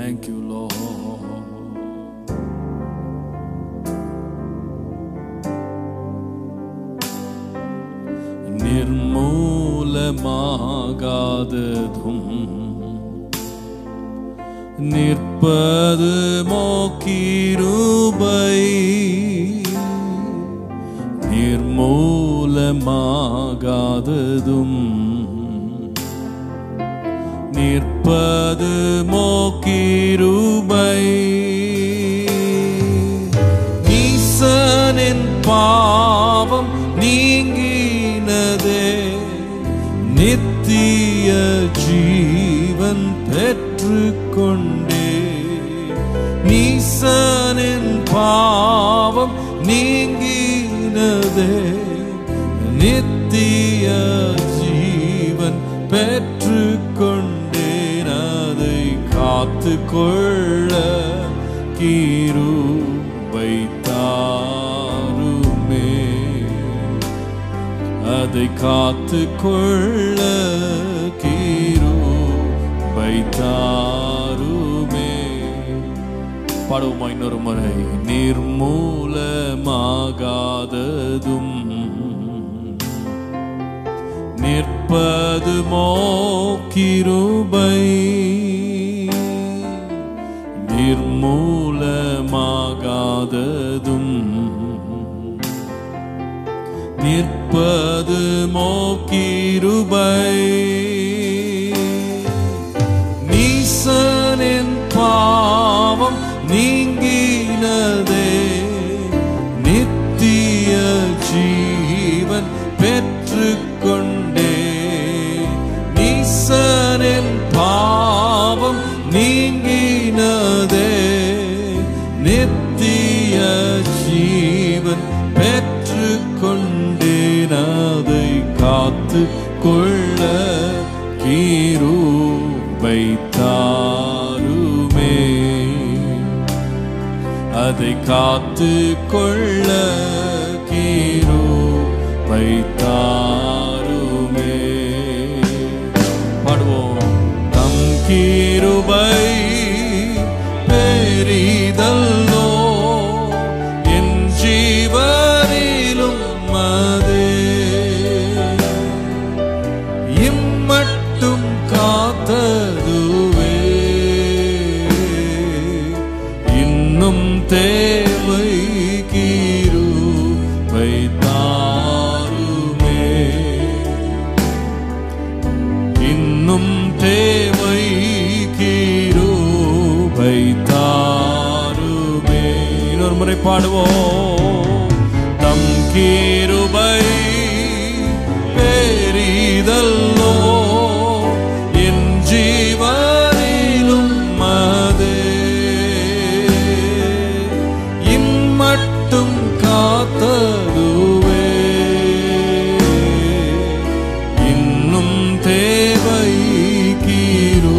Thank you, Lord. நிர்மூலமாகாததும் நிற்பது மோக்கிருபை நிர்மூலமாகாததும் நிற்பது மோக்கிருபை நீசனின் பாவம் நீங்கினதே நித்திய ஜீவன் பெற்றுக்கொண்டே நீசனின் பாவம் நீங்கினதே நித்திய ஜீவன் பெற்றுக்கொண்டேன் அதை காத்து கொள்ள கீரு வைத்தாருமே அதை காத்து கொள்ள கீரு வைத்தாருமே பாடுவோமா இன்னொரு முறை நிர்மூலமாகாததும் நிற்பது மோக்கிருபை நிர்மூலமாகாததும் நிற்பது மோக்கிருபை நீசனின் பாவம் நீங்கினதே நித்திய ஜீவன் பெற்றுக்கொண்டே நீசனின் பாவம் நீங்கினதே நித்திய ஜீவன் பெற்றுக்கொண்டேன் அதை காத்து கொள்ள கீரு வைத்தாருமே அதை காத்து கொள்ள கீரு வைத்தாருமே பாடுவோம் தம் கீருபை பெரிதல்லோ என் ஜீவனிலும் அதே இம்மட்டும் காத்ததுவே இன்னும் தேவை கீரு வைத்தாருமே இன்னும் தேவை கீரு வைத்தாருமே இன்னொரு முறை பாடுவோம் தம் கீருபை பெரிதல்லோ என் ஜீவனிலும் அதே இம்மட்டும் காத்ததுவே இன்னும் தேவை கீரு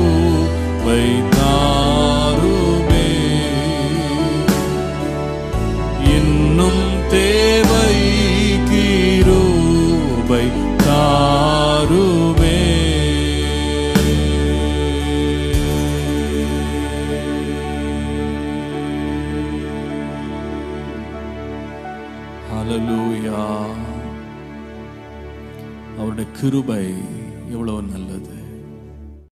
வைத்தாருமே இன்னும் தேவை கீருபை தாருமே ஹalleluya அவருடைய கிருபை எவ்வளவு நல்லது